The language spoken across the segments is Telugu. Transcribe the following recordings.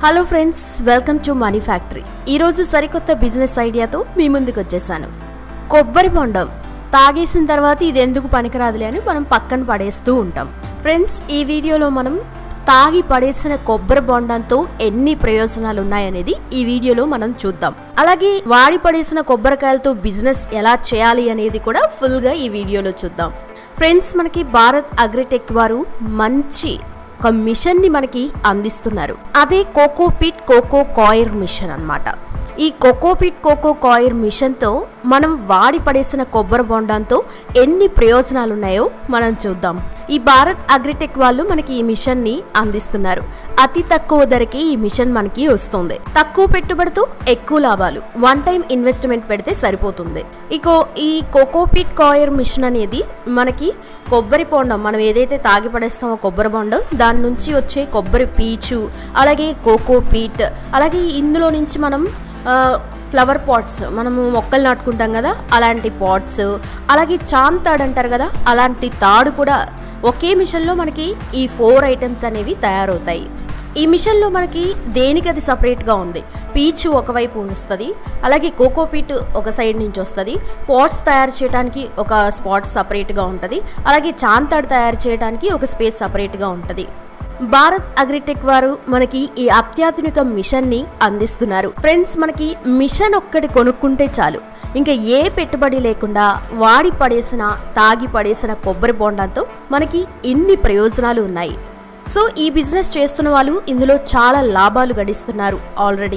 hello friends welcome to money factory ఈరోజు సరికొత్త బిజినెస్ ఐడియాతో మీ ముందుకు వచ్చేసాను కొబ్బరి బొండం తాగేసిన తర్వాత ఇది ఎందుకు పనికిరాదులే అని మనం పక్కన పడేస్తూ ఉంటాం ఫ్రెండ్స్ ఈ వీడియోలో మనం తాగి పడేసిన కొబ్బరి బొండంతో ఎన్ని ప్రయోజనాలు ఉన్నాయనేది ఈ వీడియోలో మనం చూద్దాం అలాగే వాడి పడేసిన కొబ్బరికాయలతో బిజినెస్ ఎలా చేయాలి అనేది కూడా ఫుల్గా ఈ వీడియోలో చూద్దాం ఫ్రెండ్స్ మనకి భారత్ అగ్రిటెక్ వారు మంచి ఒక మిషన్ ని మనకి అందిస్తున్నారు అదే కోకోపీట్ కోకో కాయిర్ మిషన్ అన్నమాట ఈ కోకోపీట్ కోకో కాయిర్ మిషన్ తో మనం వాడి పడేసిన కొబ్బరి బొండంతో ఎన్ని ప్రయోజనాలు ఉన్నాయో మనం చూద్దాం ఈ భారత్ అగ్రిటెక్ వాళ్ళు మనకి ఈ మిషన్ ని అందిస్తున్నారు అతి తక్కువ ధరకి ఈ మిషన్ మనకి వస్తుంది తక్కువ పెట్టుబడితో ఎక్కువ లాభాలు వన్ టైం ఇన్వెస్ట్మెంట్ పెడితే సరిపోతుంది ఇకో ఈ కోకోపీట్ కాయర్ మిషన్ అనేది మనకి కొబ్బరి బొండం మనం ఏదైతే తాగి పడేస్తామో కొబ్బరి బొండం దాని నుంచి వచ్చే కొబ్బరి పీచు అలాగే కోకో పీట్ అలాగే ఇందులో నుంచి మనం ఆ, ఫ్లవర్ పాట్స్ మనము మొక్కలు నాటుకుంటాం కదా అలాంటి పాట్స్ అలాగే చాన్ తాడు అంటారు కదా అలాంటి తాడు కూడా ఒకే మిషన్లో మనకి ఈ ఫోర్ ఐటమ్స్ అనేవి తయారవుతాయి ఈ మిషన్లో మనకి దేనికి అది సపరేట్గా ఉంది పీచు ఒకవైపు వస్తుంది అలాగే కోకో పీట్ ఒక సైడ్ నుంచి వస్తుంది పాట్స్ తయారు చేయడానికి ఒక స్పాట్ సపరేట్గా ఉంటుంది అలాగే చాంతాడు తయారు చేయడానికి ఒక స్పేస్ సపరేట్గా ఉంటుంది భారత్ అగ్రిటెక్ వారు మనకి ఈ అత్యాధునిక మిషన్ ని అందిస్తున్నారు ఫ్రెండ్స్ మనకి మిషన్ ఒక్కటి కొనుక్కుంటే చాలు ఇంకా ఏ పెట్టుబడి లేకుండా వాడి పడేసిన తాగి పడేసిన కొబ్బరి బొండంతో మనకి ఇన్ని ప్రయోజనాలు ఉన్నాయి సో ఈ బిజినెస్ చేస్తున్న వాళ్ళు ఇందులో చాలా లాభాలు గడిస్తున్నారు ఆల్రెడీ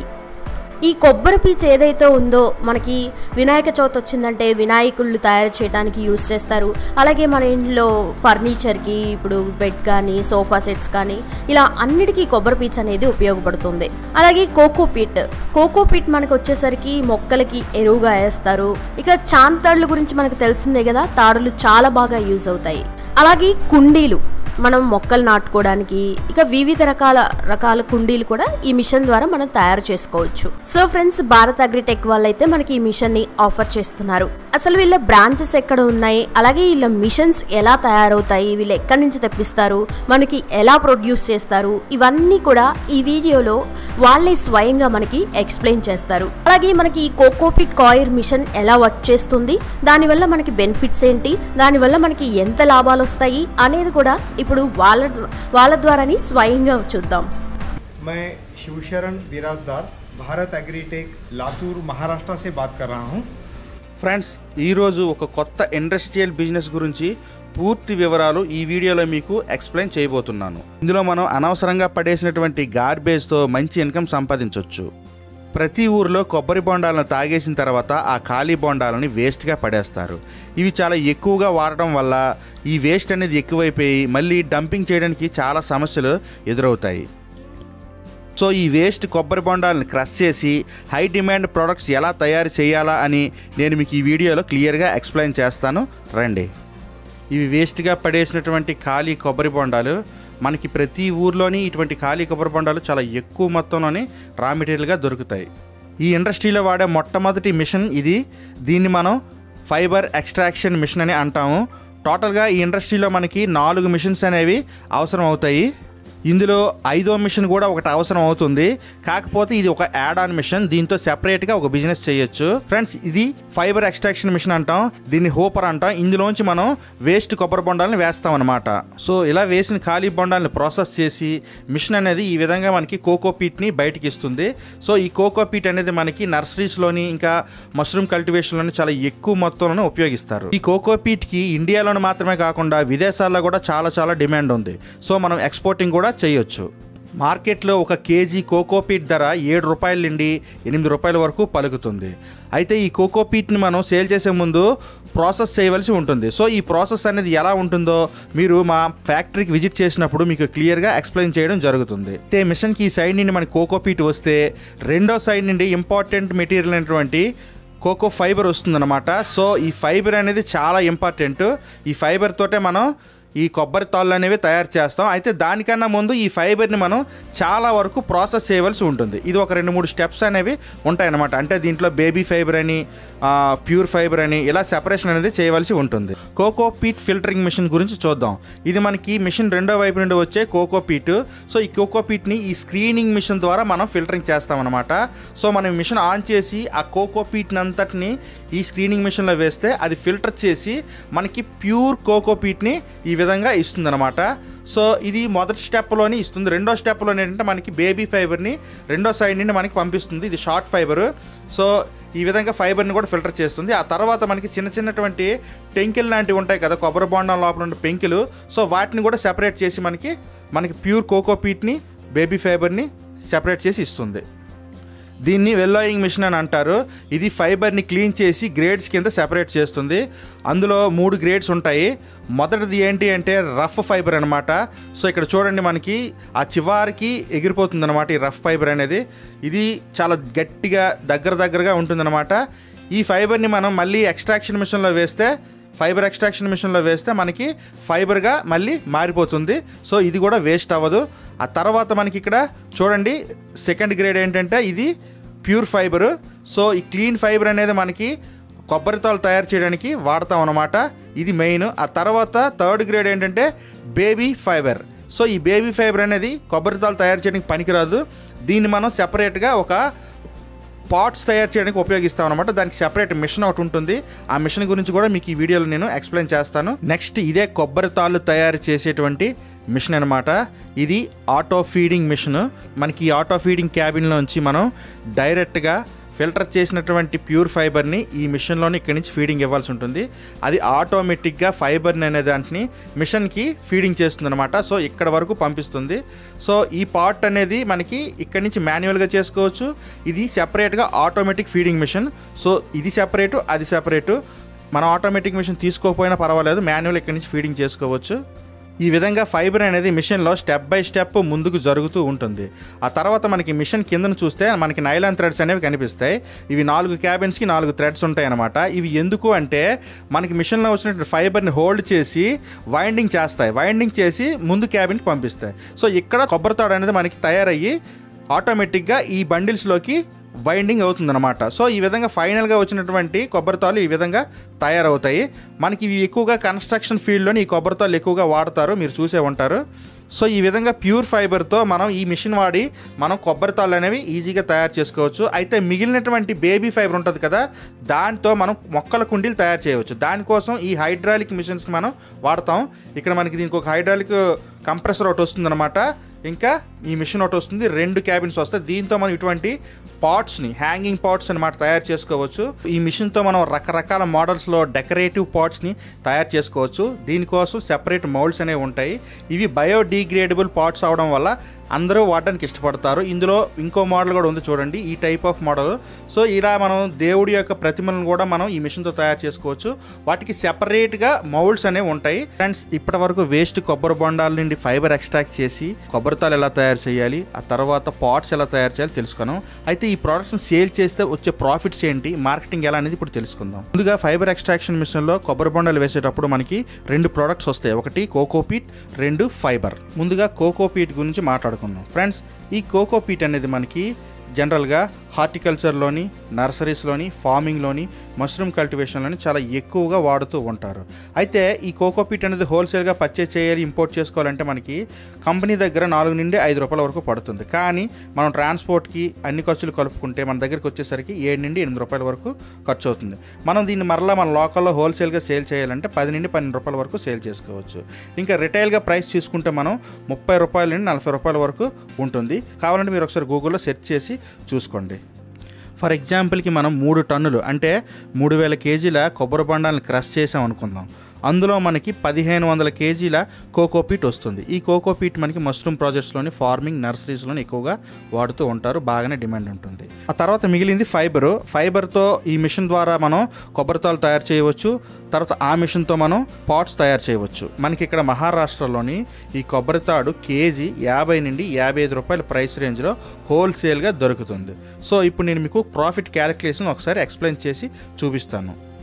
ఈ కొబ్బరి పీచ్ ఏదైతే ఉందో మనకి వినాయక చవితి వచ్చిందంటే వినాయకుళ్ళు తయారు చేయడానికి యూస్ చేస్తారు అలాగే మన ఇంట్లో ఫర్నిచర్కి ఇప్పుడు బెడ్ కానీ సోఫా సెట్స్ కానీ ఇలా అన్నిటికీ కొబ్బరి పీచ్ అనేది ఉపయోగపడుతుంది అలాగే కోకో పీట్ కోకో పీట్ మనకు వచ్చేసరికి మొక్కలకి ఎరువుగా వేస్తారు ఇక చాంతాడుల గురించి మనకు తెలిసిందే కదా తాడులు చాలా బాగా యూజ్ అవుతాయి అలాగే కుండీలు మనం మొక్కలు నాటుకోవడానికి ఇక వివిధ రకాల రకాల కుండీలు కూడా ఈ మిషన్ ద్వారా మనం తయారు చేసుకోవచ్చు సో ఫ్రెండ్స్ భారత్ అగ్రిటెక్ వాళ్ళైతే మనకి ఈ మిషన్ ని ఆఫర్ చేస్తున్నారు అసలు వీళ్ళ బ్రాంచెస్ ఎక్కడ ఉన్నాయి అలాగే వీళ్ళ మిషన్స్ ఎలా తయారవుతాయి వీళ్ళు ఎక్కడి నుంచి తెప్పిస్తారు మనకి ఎలా ప్రొడ్యూస్ చేస్తారు ఇవన్నీ కూడా ఈ వీడియోలో వాళ్ళే స్వయంగా మనకి ఎక్స్ప్లెయిన్ చేస్తారు అలాగే మనకి ఈ కోకోపిట్ కాయిర్ మిషన్ ఎలా వర్క్ చేస్తుంది దానివల్ల మనకి బెనిఫిట్స్ ఏంటి దానివల్ల మనకి ఎంత లాభాలు వస్తాయి అనేది కూడా ఇప్పుడు వాళ్ళ వాళ్ళ ద్వారాని స్వయంగా చూద్దాం मैं शिवशरण विराजदार भारत एग्रीटेक लातूर महाराष्ट्र से बात कर रहा हूँ ఫ్రెండ్స్ ఈరోజు ఒక కొత్త ఇండస్ట్రియల్ బిజినెస్ గురించి పూర్తి వివరాలు ఈ వీడియోలో మీకు ఎక్స్ప్లెయిన్ చేయబోతున్నాను ఇందులో మనం అనవసరంగా పడేసినటువంటి గార్బేజ్తో మంచి ఇన్కమ్ సంపాదించవచ్చు ప్రతి ఊరిలో కొబ్బరి బొండాలను తాగేసిన తర్వాత ఆ ఖాళీ బొండాలని వేస్ట్గా పడేస్తారు ఇవి చాలా ఎక్కువగా వాడటం వల్ల ఈ వేస్ట్ అనేది ఎక్కువైపోయి మళ్ళీ డంపింగ్ చేయడానికి చాలా సమస్యలు ఎదురవుతాయి సో ఈ వేస్ట్ కొబ్బరి బొండాలను క్రష్ చేసి హై డిమాండ్ ప్రొడక్ట్స్ ఎలా తయారు చేయాలా అని నేను మీకు ఈ వీడియోలో క్లియర్గా ఎక్స్ప్లెయిన్ చేస్తాను రండి ఇవి వేస్ట్గా పడేసినటువంటి ఖాళీ కొబ్బరి బొండాలు మనకి ప్రతి ఊర్లోని ఇటువంటి ఖాళీ కొబ్బరి బొండాలు చాలా ఎక్కువ మొత్తంలోని రా మెటీరియల్గా దొరుకుతాయి ఈ ఇండస్ట్రీలో వాడే మొట్టమొదటి మిషన్ ఇది దీన్ని మనం ఫైబర్ ఎక్స్ట్రాక్షన్ మిషన్ అని అంటాము టోటల్గా ఈ ఇండస్ట్రీలో మనకి నాలుగు మిషన్స్ అనేవి అవసరం అవుతాయి ఇందులో ఐదో మిషన్ కూడా ఒకటి అవసరం అవుతుంది కాకపోతే ఇది ఒక యాడ్ ఆన్ మిషన్ దీంతో సెపరేట్గా ఒక బిజినెస్ చేయొచ్చు ఫ్రెండ్స్ ఇది ఫైబర్ ఎక్స్ట్రాక్షన్ మిషన్ అంటాం దీన్ని హోపర్ అంటాం ఇందులోంచి మనం వేస్ట్ కొబ్బరి బొండాలను వేస్తాం అనమాట సో ఇలా వేసిన ఖాళీ బొండాలను ప్రాసెస్ చేసి మిషన్ అనేది ఈ విధంగా మనకి కోకో పీట్ని బయటికి ఇస్తుంది సో ఈ కోకో పీట్ అనేది మనకి నర్సరీస్లోని ఇంకా మష్రూమ్ కల్టివేషన్లోని చాలా ఎక్కువ మొత్తంలో ఉపయోగిస్తారు ఈ కోకో పీట్కి ఇండియాలోని మాత్రమే కాకుండా విదేశాల్లో కూడా చాలా చాలా డిమాండ్ ఉంది సో మనం ఎక్స్పోర్టింగ్ కూడా చేయొచ్చు మార్కెట్లో ఒక కేజీ కోకోపీట్ ధర ఏడు రూపాయల నుండి ఎనిమిది రూపాయల వరకు పలుకుతుంది అయితే ఈ కోకోపీట్ని మనం సేల్ చేసే ముందు ప్రాసెస్ చేయవలసి ఉంటుంది సో ఈ ప్రాసెస్ అనేది ఎలా ఉంటుందో మీరు మా ఫ్యాక్టరీకి విజిట్ చేసినప్పుడు మీకు క్లియర్గా ఎక్స్ప్లెయిన్ చేయడం జరుగుతుంది అయితే మిషన్కి ఈ సైడ్ నుండి మనకి కోకోపీట్ వస్తే రెండో సైడ్ నుండి ఇంపార్టెంట్ మెటీరియల్ అయినటువంటి కోకో ఫైబర్ వస్తుందన్నమాట సో ఈ ఫైబర్ అనేది చాలా ఇంపార్టెంట్ ఈ ఫైబర్ తోటే మనం ఈ కొబ్బరి తాళ్ళు అనేవి తయారు చేస్తాం అయితే దానికన్నా ముందు ఈ ఫైబర్ని మనం చాలా వరకు ప్రాసెస్ చేయవలసి ఉంటుంది ఇది ఒక రెండు మూడు స్టెప్స్ అనేవి ఉంటాయన్నమాట అంటే దీంట్లో బేబీ ఫైబర్ అని ఆ, ప్యూర్ ఫైబర్ అని ఇలా సెపరేషన్ అనేది చేయవలసి ఉంటుంది కోకో పీట్ ఫిల్టరింగ్ మిషన్ గురించి చూద్దాం ఇది మనకి మిషన్ రెండో వైపు నుండి వచ్చే కోకో పీట్ సో ఈ కోకో పీట్ని ఈ స్క్రీనింగ్ మిషన్ ద్వారా మనం ఫిల్టరింగ్ చేస్తామన్నమాట సో మనం ఈ మిషన్ ఆన్ చేసి ఆ కోకో పీట్ని అంతటిని ఈ స్క్రీనింగ్ మిషన్లో వేస్తే అది ఫిల్టర్ చేసి మనకి ప్యూర్ కోకో పీట్ని ఈ విధంగా ఇస్తుందన్నమాట సో ఇది మొదటి స్టెప్లోని ఇస్తుంది రెండో స్టెప్లో ఏంటంటే మనకి బేబీ ఫైబర్ని రెండో సైడ్ నుండి మనకి పంపిస్తుంది ఇది షార్ట్ ఫైబర్ సో ఈ విధంగా ఫైబర్ని కూడా ఫిల్టర్ చేస్తుంది ఆ తర్వాత మనకి చిన్న చిన్నటువంటి టెంకిల్ లాంటివి ఉంటాయి కదా కొబ్బరి బొండం లోపల ఉండే పెంకులు సో వాటిని కూడా సెపరేట్ చేసి మనకి మనకి ప్యూర్ కోకో పీట్ని బేబీ ఫైబర్ని సెపరేట్ చేసి ఇస్తుంది దీన్ని వెల్లోయింగ్ మిషన్ అని అంటారు ఇది ఫైబర్ని క్లీన్ చేసి గ్రేడ్స్ కింద సెపరేట్ చేస్తుంది అందులో మూడు గ్రేడ్స్ ఉంటాయి మొదటిది ఏంటి అంటే రఫ్ ఫైబర్ అనమాట సో ఇక్కడ చూడండి మనకి ఆ చివరికి ఎగిరిపోతుంది అనమాట ఈ రఫ్ ఫైబర్ అనేది ఇది చాలా గట్టిగా దగ్గర దగ్గరగా ఉంటుందన్నమాట ఈ ఫైబర్ని మనం మళ్ళీ ఎక్స్ట్రాక్షన్ మిషన్లో వేస్తే ఫైబర్ ఎక్స్ట్రాక్షన్ మిషన్లో వేస్తే మనకి ఫైబర్గా మళ్ళీ మారిపోతుంది సో ఇది కూడా వేస్ట్ అవ్వదు ఆ తర్వాత మనకి ఇక్కడ చూడండి సెకండ్ గ్రేడ్ ఏంటంటే ఇది ప్యూర్ ఫైబర్ సో ఈ క్లీన్ ఫైబర్ అనేది మనకి కొబ్బరితాలు తయారు చేయడానికి వాడతాం అన్నమాట ఇది మెయిన్ ఆ తర్వాత థర్డ్ గ్రేడ్ ఏంటంటే బేబీ ఫైబర్ సో ఈ బేబీ ఫైబర్ అనేది కొబ్బరితాలు తయారు చేయడానికి పనికిరాదు దీన్ని మనం సెపరేట్గా ఒక పార్ట్స్ తయారు చేయడానికి ఉపయోగిస్తాం అనమాట దానికి సెపరేట్ మిషన్ ఒకటి ఉంటుంది ఆ మిషన్ గురించి కూడా మీకు ఈ వీడియోలో నేను ఎక్స్ప్లెయిన్ చేస్తాను నెక్స్ట్ ఇదే కొబ్బరి తాళ్ళు తయారు చేసేటువంటి మిషన్ అనమాట ఇది ఆటో ఫీడింగ్ మిషన్ మనకి ఈ ఆటో ఫీడింగ్ క్యాబిన్లోంచి మనం డైరెక్ట్గా ఫిల్టర్ చేసినటువంటి ప్యూర్ ఫైబర్ని ఈ మిషన్లోని ఇక్కడి నుంచి ఫీడింగ్ ఇవ్వాల్సి ఉంటుంది అది ఆటోమేటిక్గా ఫైబర్ని అనే దాంట్ని మిషన్కి ఫీడింగ్ చేస్తుంది అనమాట సో ఇక్కడ వరకు పంపిస్తుంది సో ఈ పార్ట్ అనేది మనకి ఇక్కడి నుంచి మాన్యువల్గా చేసుకోవచ్చు ఇది సెపరేట్గా ఆటోమేటిక్ ఫీడింగ్ మిషన్ సో ఇది సెపరేటు అది సెపరేటు మనం ఆటోమేటిక్ మిషన్ తీసుకోకపోయినా పర్వాలేదు మాన్యువల్ ఇక్కడి నుంచి ఫీడింగ్ చేసుకోవచ్చు ఈ విధంగా ఫైబర్ అనేది మిషన్లో స్టెప్ బై స్టెప్ ముందుకు జరుగుతూ ఉంటుంది ఆ తర్వాత మనకి మిషన్ కిందను చూస్తే మనకి నైలాన్ థ్రెడ్స్ అనేవి కనిపిస్తాయి ఇవి నాలుగు క్యాబిన్స్కి నాలుగు థ్రెడ్స్ ఉంటాయి అనమాట ఇవి ఎందుకు అంటే మనకి మిషన్లో వచ్చినటువంటి ఫైబర్ని హోల్డ్ చేసి వైండింగ్ చేస్తాయి వైండింగ్ చేసి ముందు క్యాబిన్కి పంపిస్తాయి సో ఇక్కడ కొబ్బరి తాడు అనేది మనకి తయారయ్యి ఆటోమేటిక్గా ఈ బండిల్స్లోకి బైండింగ్ అవుతుందన్నమాట సో ఈ విధంగా ఫైనల్గా వచ్చినటువంటి కొబ్బరితాలు ఈ విధంగా తయారవుతాయి మనకి ఇవి ఎక్కువగా కన్స్ట్రక్షన్ ఫీల్డ్లోని ఈ కొబ్బరితాలు ఎక్కువగా వాడతారు మీరు చూసే ఉంటారు సో ఈ విధంగా ప్యూర్ ఫైబర్తో మనం ఈ మిషన్ వాడి మనం కొబ్బరితాళ్ళు అనేవి ఈజీగా తయారు చేసుకోవచ్చు అయితే మిగిలినటువంటి బేబీ ఫైబర్ ఉంటుంది కదా దాంతో మనం మొక్కల కుండీలు తయారు చేయవచ్చు దానికోసం ఈ హైడ్రాలిక్ మిషన్స్ మనం వాడతాం ఇక్కడ మనకి దీనికి ఒక హైడ్రాలిక్ కంప్రెసర్ ఒకటి వస్తుందన్నమాట ఇంకా ఈ మిషన్ ఒకటి వస్తుంది రెండు క్యాబిన్స్ వస్తాయి దీంతో మనం ఇటువంటి పాట్స్ని హ్యాంగింగ్ పాట్స్ అనమాట తయారు చేసుకోవచ్చు ఈ మిషన్తో మనం రకరకాల మోడల్స్లో డెకరేటివ్ పాట్స్ని తయారు చేసుకోవచ్చు దీనికోసం సెపరేట్ మౌల్డ్స్ అనేవి ఉంటాయి ఇవి బయోడీగ్రేడబుల్ పాట్స్ అవడం వల్ల అందరూ వాడడానికి ఇష్టపడతారు ఇందులో ఇంకో మోడల్ కూడా ఉంది చూడండి ఈ టైప్ ఆఫ్ మోడల్ సో ఇలా మనం దేవుడి యొక్క ప్రతిమలను కూడా మనం ఈ మిషన్తో తయారు చేసుకోవచ్చు వాటికి సెపరేట్గా మౌల్డ్స్ అనేవి ఉంటాయి ఫ్రెండ్స్ ఇప్పటి వరకు వేస్ట్ కొబ్బరి బొండాల నుండి ఫైబర్ ఎక్స్ట్రాక్ట్ చేసి కొబ్బరితాలు ఎలా తయారు చేయాలి ఆ తర్వాత పాట్స్ ఎలా తయారు చేయాలి తెలుసుకున్నాం అయితే ఈ ప్రోడక్ట్స్ని సేల్ చేస్తే వచ్చే ప్రాఫిట్స్ ఏంటి మార్కెటింగ్ ఎలా అనేది ఇప్పుడు తెలుసుకుందాం ముందుగా ఫైబర్ ఎక్స్ట్రాక్షన్ మిషన్లో కొబ్బరి బొండాలు వేసేటప్పుడు మనకి రెండు ప్రోడక్ట్స్ వస్తాయి ఒకటి కోకోపీట్ రెండు ఫైబర్ ముందుగా కోకోపీట్ గురించి మాట్లాడుకుందాం ఫ్రెండ్స్ ఈ కోకోపీట్ అనేది మనకి జనరల్గా హార్టికల్చర్లోని నర్సరీస్లోని ఫార్మింగ్లోని మష్రూమ్ కల్టివేషన్లోని చాలా ఎక్కువగా వాడుతూ ఉంటారు అయితే ఈ కోకోపీట్ అనేది హోల్సేల్గా పర్చేస్ చేయాలి ఇంపోర్ట్ చేసుకోవాలంటే మనకి కంపెనీ దగ్గర నాలుగు నుండి ఐదు రూపాయల వరకు పడుతుంది కానీ మనం ట్రాన్స్పోర్ట్కి అన్ని ఖర్చులు కలుపుకుంటే మన దగ్గరికి వచ్చేసరికి ఏడు నుండి ఎనిమిది రూపాయల వరకు ఖర్చు అవుతుంది మనం దీన్ని మరలా మన లోకల్లో హోల్సేల్గా సేల్ చేయాలంటే పది నుండి పన్నెండు రూపాయల వరకు సేల్ చేసుకోవచ్చు ఇంకా రిటైల్గా ప్రైస్ తీసుకుంటే మనం ముప్పై రూపాయల నుండి నలభై రూపాయల వరకు ఉంటుంది కావాలంటే మీరు ఒకసారి గూగుల్లో సెర్చ్ చేసి చూసుకోండి ఫర్ ఎగ్జాంపుల్కి మనం మూడు టన్నులు అంటే మూడు వేల కేజీల కొబ్బరి బొండాలను క్రష్ చేసాం అనుకుందాం అందులో మనకి పదిహేను వందల కేజీల కోకోపీట్ వస్తుంది ఈ కోకోపీట్ మనకి మష్రూమ్ ప్రాజెక్ట్స్లోని ఫార్మింగ్ నర్సరీస్లోని ఎక్కువగా వాడుతూ ఉంటారు బాగానే డిమాండ్ ఉంటుంది ఆ తర్వాత మిగిలింది ఫైబరు ఫైబర్తో ఈ మిషన్ ద్వారా మనం కొబ్బరితాలు తయారు చేయవచ్చు తర్వాత ఆ మిషన్తో మనం పాట్స్ తయారు చేయవచ్చు మనకి ఇక్కడ మహారాష్ట్రలోని ఈ కొబ్బరితాడు కేజీ యాభై నుండి యాభై ఐదు రూపాయల ప్రైస్ రేంజ్లో హోల్సేల్గా దొరుకుతుంది సో ఇప్పుడు నేను మీకు ప్రాఫిట్ క్యాలిక్యులేషన్ ఒకసారి ఎక్స్ప్లెయిన్ చేసి చూపిస్తాను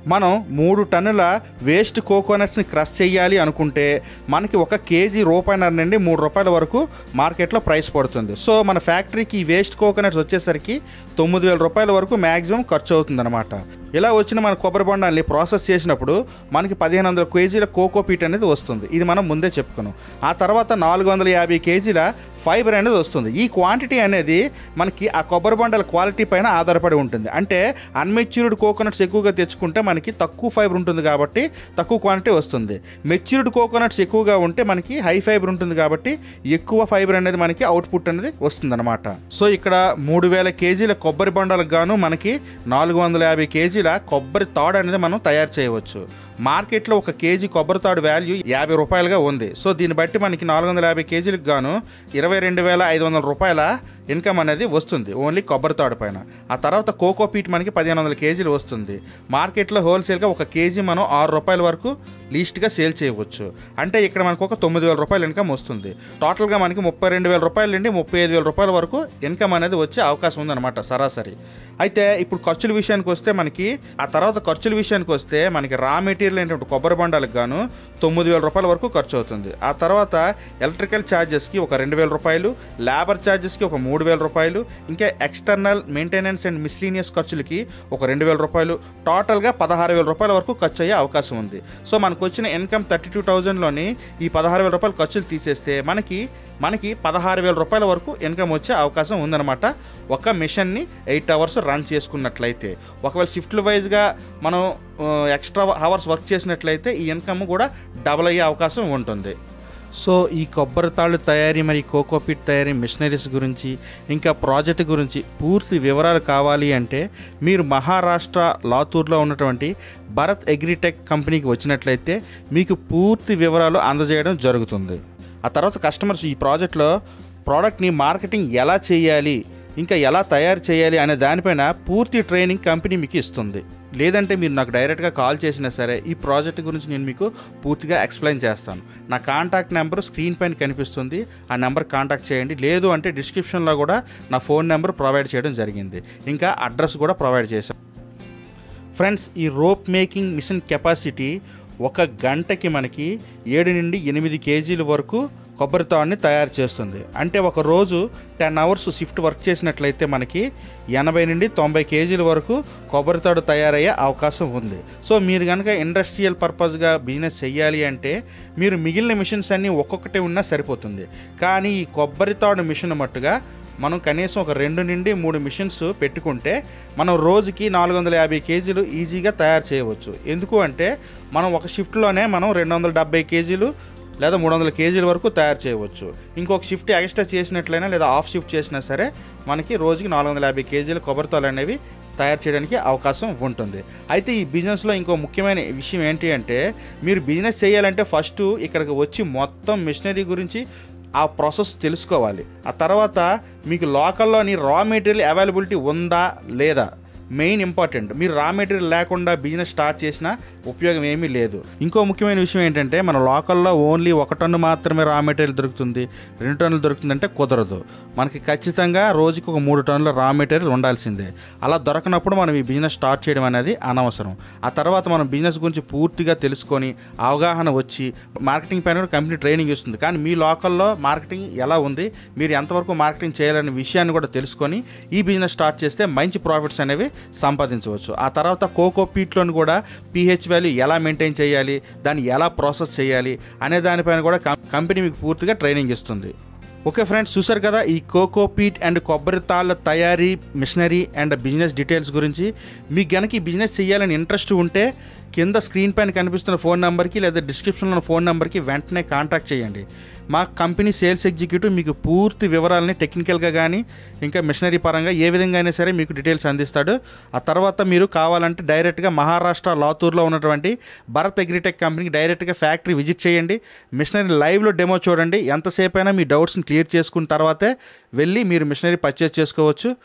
మనం మూడు టన్నుల వేస్ట్ కోకోనట్స్ని క్రష్ చేయాలి అనుకుంటే మనకి ఒక కేజీ రూపాయిన్నర నుండి మూడు రూపాయల వరకు మార్కెట్లో ప్రైస్ పడుతుంది సో మన ఫ్యాక్టరీకి ఈ వేస్ట్ కోకోనట్స్ వచ్చేసరికి తొమ్మిది వేల రూపాయల వరకు మ్యాక్సిమం ఖర్చు అవుతుందన్నమాట ఇలా వచ్చిన మన కొబ్బరి బొండాల్ని ప్రాసెస్ చేసినప్పుడు మనకి పదిహేను వందల కేజీల కోకో పీట్ అనేది వస్తుంది ఇది మనం ముందే చెప్పుకున్నాం ఆ తర్వాత నాలుగు వందల యాభై కేజీల ఫైబర్ అనేది వస్తుంది ఈ క్వాంటిటీ అనేది మనకి ఆ కొబ్బరి బొండాల క్వాలిటీ పైన ఆధారపడి ఉంటుంది అంటే అన్మెచ్యూర్డ్ కోకోనట్స్ ఎక్కువగా తెచ్చుకుంటే మనకి తక్కువ ఫైబర్ ఉంటుంది కాబట్టి తక్కువ క్వాంటిటీ వస్తుంది మెచ్యూర్డ్ కోకోనట్స్ ఎక్కువగా ఉంటే మనకి హై ఫైబర్ ఉంటుంది కాబట్టి ఎక్కువ ఫైబర్ అనేది మనకి అవుట్పుట్ అనేది వస్తుందన్నమాట సో ఇక్కడ మూడు వేల కేజీల కొబ్బరి బొండాలకు గాను మనకి నాలుగు వందల యాభై కేజీల కొబ్బరి తాడు అనేది మనం తయారు చేయవచ్చు మార్కెట్లో ఒక కేజీ కొబ్బరి తాడు వాల్యూ యాభై రూపాయలుగా ఉంది సో దీన్ని బట్టి మనకి నాలుగు వందల యాభై కేజీలకు గాను ఇరవై రెండు వేల ఐదు వందల రూపాయల ఇన్కమ్ అనేది వస్తుంది ఓన్లీ కొబ్బరి తాడు పైన ఆ తర్వాత కోకో పీట్ మనకి పదిహేను వందల కేజీలు వస్తుంది మార్కెట్లో హోల్సేల్గా ఒక కేజీ మనం ఆరు రూపాయల వరకు లీస్ట్గా సేల్ చేయవచ్చు అంటే ఇక్కడ మనకు ఒక తొమ్మిది వేల రూపాయల ఇన్కమ్ వస్తుంది టోటల్గా మనకి ముప్పై రెండు వేల రూపాయల నుండి ముప్పై ఐదు వేల రూపాయల వరకు ఇన్కమ్ అనేది వచ్చే అవకాశం ఉందన్నమాట సరాసరి అయితే ఇప్పుడు ఖర్చుల విషయానికి వస్తే మనకి ఆ తర్వాత ఖర్చుల విషయానికి వస్తే మనకి రా మెటీరియల్ ఏంటంటే కొబ్బరి బండాలకు గాను తొమ్మిది వేల రూపాయల వరకు ఖర్చు అవుతుంది ఆ తర్వాత ఎలక్ట్రికల్ ఛార్జెస్కి ఒక రెండు వేల రూపాయలు లేబర్ ఛార్జెస్కి ఒక మూడు వేల రూపాయలు ఇంకా ఎక్స్టర్నల్ మెయింటెనెన్స్ అండ్ మిస్లీనియస్ ఖర్చులకి ఒక రెండు వేల రూపాయలు టోటల్గా పదహారు వేల రూపాయల వరకు ఖర్చు అయ్యే అవకాశం ఉంది సో మనకు వచ్చిన ఇన్కమ్ థర్టీ టూ థౌజండ్లోని ఈ పదహారు వేల రూపాయలు ఖర్చులు తీసేస్తే మనకి మనకి పదహారు వేల రూపాయల వరకు ఇన్కమ్ వచ్చే అవకాశం ఉందన్నమాట ఒక మిషన్ని ఎయిట్ అవర్స్ రన్ చేసుకున్నట్లయితే ఒకవేళ షిఫ్ట్ వైజ్గా మనం ఎక్స్ట్రా అవర్స్ వర్క్ చేసినట్లయితే ఈ ఇన్కమ్ కూడా డబల్ అయ్యే అవకాశం ఉంటుంది సో ఈ కొబ్బరి తాళ్ళు తయారీ మరి కోకోపిట్ తయారీ మిషనరీస్ గురించి ఇంకా ప్రాజెక్ట్ గురించి పూర్తి వివరాలు కావాలి అంటే మీరు మహారాష్ట్ర లాతూర్లో ఉన్నటువంటి భరత్ అగ్రిటెక్ కంపెనీకి వచ్చినట్లయితే మీకు పూర్తి వివరాలు అందజేయడం జరుగుతుంది ఆ తర్వాత కస్టమర్స్ ఈ ప్రాజెక్ట్లో ప్రోడక్ట్ని మార్కెటింగ్ ఎలా చేయాలి ఇంకా ఎలా తయారు చేయాలి అనే దానిపైన పూర్తి ట్రైనింగ్ కంపెనీ మీకు ఇస్తుంది లేదంటే మీరు నాకు డైరెక్ట్గా కాల్ చేసినా సరే ఈ ప్రాజెక్ట్ గురించి నేను మీకు పూర్తిగా ఎక్స్ప్లెయిన్ చేస్తాను నా కాంటాక్ట్ నెంబర్ స్క్రీన్ పైన కనిపిస్తుంది ఆ నెంబర్ కాంటాక్ట్ చేయండి లేదు అంటే డిస్క్రిప్షన్లో కూడా నా ఫోన్ నెంబర్ ప్రొవైడ్ చేయడం జరిగింది ఇంకా అడ్రస్ కూడా ప్రొవైడ్ చేశాను ఫ్రెండ్స్ ఈ రోప్ మేకింగ్ మిషన్ కెపాసిటీ ఒక గంటకి మనకి ఏడు నుండి ఎనిమిది కేజీల వరకు కొబ్బరి తాడుని తయారు చేస్తుంది అంటే ఒక రోజు టెన్ అవర్స్ షిఫ్ట్ వర్క్ చేసినట్లయితే మనకి ఎనభై నుండి తొంభై కేజీల వరకు కొబ్బరి తాడు తయారయ్యే అవకాశం ఉంది సో మీరు కనుక ఇండస్ట్రియల్ పర్పస్గా బిజినెస్ చెయ్యాలి అంటే మీరు మిగిలిన మిషన్స్ అన్నీ ఒక్కొక్కటి ఉన్నా సరిపోతుంది కానీ ఈ కొబ్బరి తాడు మిషన్ మట్టుగా మనం కనీసం ఒక రెండు నుండి మూడు మిషన్స్ పెట్టుకుంటే మనం రోజుకి నాలుగు వందల యాభై కేజీలు ఈజీగా తయారు చేయవచ్చు ఎందుకు అంటే మనం ఒక షిఫ్ట్లోనే మనం రెండు వందల డెబ్బై కేజీలు లేదా మూడు వందల కేజీల వరకు తయారు చేయవచ్చు ఇంకొక షిఫ్ట్ ఎక్స్ట్రా చేసినట్లయినా లేదా ఆఫ్ షిఫ్ట్ చేసినా సరే మనకి రోజుకి నాలుగు వందల యాభై కేజీల కొబ్బరితోలు అనేవి తయారు చేయడానికి అవకాశం ఉంటుంది అయితే ఈ బిజినెస్లో ఇంకో ముఖ్యమైన విషయం ఏంటి అంటే మీరు బిజినెస్ చేయాలంటే ఫస్ట్ ఇక్కడికి వచ్చి మొత్తం మిషనరీ గురించి ఆ ప్రాసెస్ తెలుసుకోవాలి ఆ తర్వాత మీకు లోకల్లోని రా మెటీరియల్ అవైలబిలిటీ ఉందా లేదా మెయిన్ ఇంపార్టెంట్ మీరు రా మెటీరియల్ లేకుండా బిజినెస్ స్టార్ట్ చేసినా ఉపయోగం ఏమీ లేదు ఇంకో ముఖ్యమైన విషయం ఏంటంటే మన లోకల్లో ఓన్లీ ఒక టన్ను మాత్రమే రా మెటీరియల్ దొరుకుతుంది రెండు టన్నులు దొరుకుతుందంటే కుదరదు మనకి ఖచ్చితంగా రోజుకి ఒక మూడు టన్నుల రా మెటీరియల్ ఉండాల్సిందే అలా దొరకనప్పుడు మనం ఈ బిజినెస్ స్టార్ట్ చేయడం అనేది అనవసరం ఆ తర్వాత మనం బిజినెస్ గురించి పూర్తిగా తెలుసుకొని అవగాహన వచ్చి మార్కెటింగ్ పైన కూడా కంపెనీ ట్రైనింగ్ ఇస్తుంది కానీ మీ లోకల్లో మార్కెటింగ్ ఎలా ఉంది మీరు ఎంతవరకు మార్కెటింగ్ చేయాలనే విషయాన్ని కూడా తెలుసుకొని ఈ బిజినెస్ స్టార్ట్ చేస్తే మంచి ప్రాఫిట్స్ అనేవి సంపాదించవచ్చు ఆ తర్వాత కోకో పీట్లోని కూడా పీహెచ్ వాల్యూ ఎలా మెయింటైన్ చేయాలి దాన్ని ఎలా ప్రాసెస్ చేయాలి అనే దానిపైన కూడా కం- కంపెనీ మీకు పూర్తిగా ట్రైనింగ్ ఇస్తుంది ఓకే ఫ్రెండ్స్ చూసారు కదా ఈ కోకో పీట్ అండ్ కొబ్బరి తాళ్ళ తయారీ మిషనరీ అండ్ బిజినెస్ డీటెయిల్స్ గురించి మీకు గనక ఈ బిజినెస్ చేయాలని ఇంట్రెస్ట్ ఉంటే కింద స్క్రీన్ పైన కనిపిస్తున్న ఫోన్ నెంబర్కి లేదా డిస్క్రిప్షన్లో ఉన్న ఫోన్ నెంబర్కి వెంటనే కాంటాక్ట్ చేయండి మా కంపెనీ సేల్స్ ఎగ్జిక్యూటివ్ మీకు పూర్తి వివరాలని టెక్నికల్గా కానీ ఇంకా మిషనరీ పరంగా ఏ విధంగా అయినా సరే మీకు డీటెయిల్స్ అందిస్తాడు ఆ తర్వాత మీరు కావాలంటే డైరెక్ట్గా మహారాష్ట్ర లాతూర్లో ఉన్నటువంటి భరత్ అగ్రిటెక్ కంపెనీకి డైరెక్ట్గా ఫ్యాక్టరీ విజిట్ చేయండి మిషనరీ లైవ్లో డెమో చూడండి ఎంతసేపు అయినా మీ డౌట్స్ని క్లియర్ చేసుకున్న తర్వాతే వెళ్ళి మీరు మిషనరీ పర్చేస్ చేసుకోవచ్చు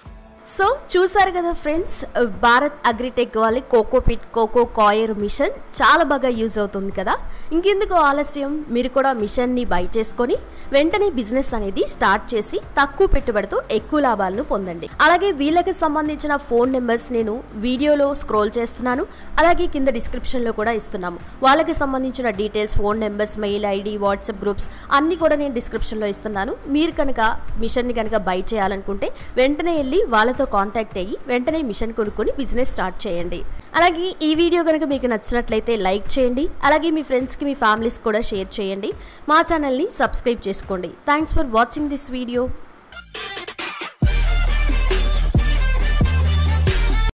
సో చూసారు కదా ఫ్రెండ్స్ భారత్ అగ్రిటెక్ వాళ్ళ కోకోపిట్ కోకో కాయర్ మిషన్ చాలా బాగా యూజ్ అవుతుంది కదా ఇంకెందుకు ఆలస్యం మీరు కూడా మిషన్ని బై చేసుకొని వెంటనే బిజినెస్ అనేది స్టార్ట్ చేసి తక్కువ పెట్టుబడితో ఎక్కువ లాభాలను పొందండి అలాగే వీళ్ళకి సంబంధించిన ఫోన్ నెంబర్స్ నేను వీడియోలో స్క్రోల్ చేస్తున్నాను అలాగే కింద డిస్క్రిప్షన్లో కూడా ఇస్తున్నాము వాళ్ళకి సంబంధించిన details phone numbers mail ID WhatsApp groups అన్నీ కూడా నేను డిస్క్రిప్షన్లో ఇస్తున్నాను మీరు కనుక మిషన్ని కనుక బై చేయాలనుకుంటే వెంటనే వెళ్ళి వాళ్ళతో కాంటాక్ట్ అయ్యి వెంటనే మిషన్ కొనుక్కొని బిజినెస్ స్టార్ట్ చేయండి అలాగే ఈ వీడియో కనుక మీకు నచ్చినట్లయితే లైక్ చేయండి అలాగే మీ ఫ్రెండ్స్కి మీ ఫ్యామిలీస్ కూడా షేర్ చేయండి మా ఛానల్ని సబ్స్క్రైబ్ చేసుకోండి thanks for watching this video